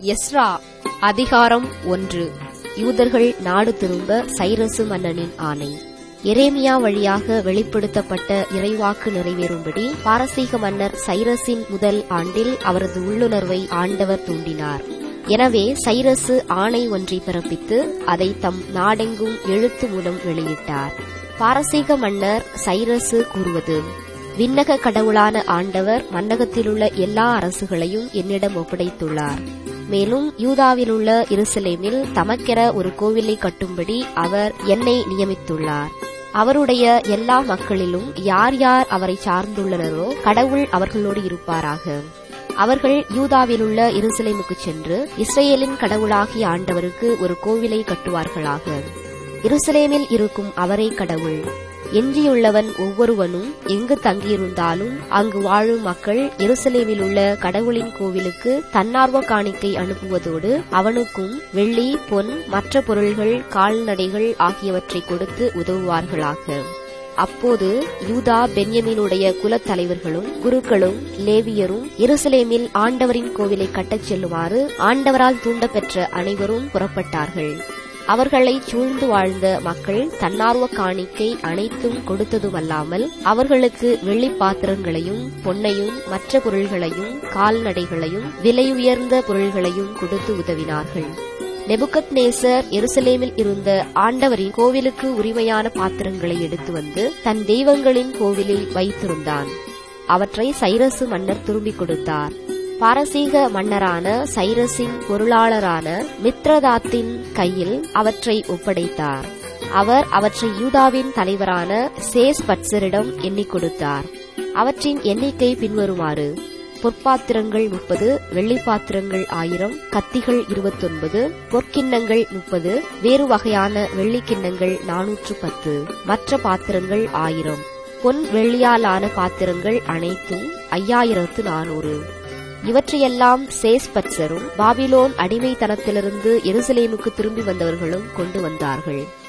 Ezra அதிகாரம் ஒன்று யூதர்கள் நாடு திரும்ப சைரசு மன்னனின் ஆணை எரேமியா வழியாக வெளிப்படுத்தப்பட்ட இறைவாக்கு நிறைவேறும்படி பாரசீக மன்னர் சைரஸின் முதல் ஆண்டில் அவரது உள்ளுணர்வை ஆண்டவர் தூண்டினார் எனவே சைரசு ஆணை ஒன்றை பிறப்பித்து அதை தம் நாடெங்கும் எழுத்து மூலம் வெளியிட்டார் பாரசீக மன்னர் சைரசு கூறுவது விண்ணக கடவுளான ஆண்டவர் மன்னகத்திலுள்ள எல்லா அரசுகளையும் என்னிடம் ஒப்படைத்துள்ளார் மேலும் யூதாவிலுள்ள இருசலேமில் தமக்கென ஒரு கோவிலை கட்டும்படி அவர் என்னை நியமித்துள்ளார் அவருடைய எல்லா மக்களிலும் யார் யார் அவரை சார்ந்துள்ளனரோ கடவுள் அவர்களோடு இருப்பாராக அவர்கள் யூதாவிலுள்ள இருசலேமுக்கு சென்று இஸ்ரேலின் கடவுளாகிய ஆண்டவருக்கு ஒரு கோவிலை கட்டுவார்களாக இருசலேமில் இருக்கும் அவரே கடவுள் எஞ்சியுள்ளவன் ஒவ்வொருவனும் எங்கு தங்கியிருந்தாலும் அங்கு வாழும் மக்கள் எருசலேமில் உள்ள கடவுளின் கோவிலுக்கு தன்னார்வ காணிக்கை அனுப்புவதோடு அவனுக்கும் வெள்ளி பொன் மற்ற பொருள்கள் கால்நடைகள் ஆகியவற்றை கொடுத்து உதவுவார்களாக அப்போது யூதா பென்யமீனுடைய குலத் தலைவர்களும் குருக்களும் லேவியரும் எருசலேமில் ஆண்டவரின் கோவிலை கட்டச் செல்லுமாறு ஆண்டவரால் தூண்டப்பெற்ற அனைவரும் புறப்பட்டார்கள் அவர்களை சூழ்ந்து வாழ்ந்த மக்கள் தன்னார்வ காணிக்கை அனைத்தும் கொடுத்ததுமல்லாமல் அவர்களுக்கு வெள்ளி பாத்திரங்களையும் பொன்னையும் மற்ற பொருள்களையும் கால்நடைகளையும் விலையுயர்ந்த பொருள்களையும் கொடுத்து உதவினார்கள் நெபுகத் நேசர் எருசலேமில் இருந்த ஆண்டவரின் கோவிலுக்கு உரிமையான பாத்திரங்களை எடுத்து வந்து தன் தெய்வங்களின் கோவிலில் வைத்திருந்தான் அவற்றை சைரசு மன்னர் திரும்பிக் கொடுத்தார் பாரசீக மன்னரான சைரஸின் பொருளாளரான மித்ரதாத்தின் கையில் அவற்றை ஒப்படைத்தார் அவர் அவற்றை யூதாவின் தலைவரான சேஸ் பட்சரிடம் எண்ணிக் கொடுத்தார் அவற்றின் எண்ணிக்கை பின்வருமாறு பொற்பாத்திரங்கள் முப்பது வெள்ளிப்பாத்திரங்கள் ஆயிரம் கத்திகள் இருபத்தொன்பது பொற்கிண்ணங்கள் முப்பது வேறு வகையான வெள்ளிக்கிண்ணங்கள் நானூற்று பத்து மற்ற பாத்திரங்கள் ஆயிரம் பொன் வெள்ளியாலான பாத்திரங்கள் அனைத்தும் ஐயாயிரத்து நானூறு இவற்றையெல்லாம் சேஸ்பட்சரும் பாபிலோன் அடிமைத்தனத்திலிருந்து எருசலேமுக்கு திரும்பி வந்தவர்களும் கொண்டு வந்தார்கள்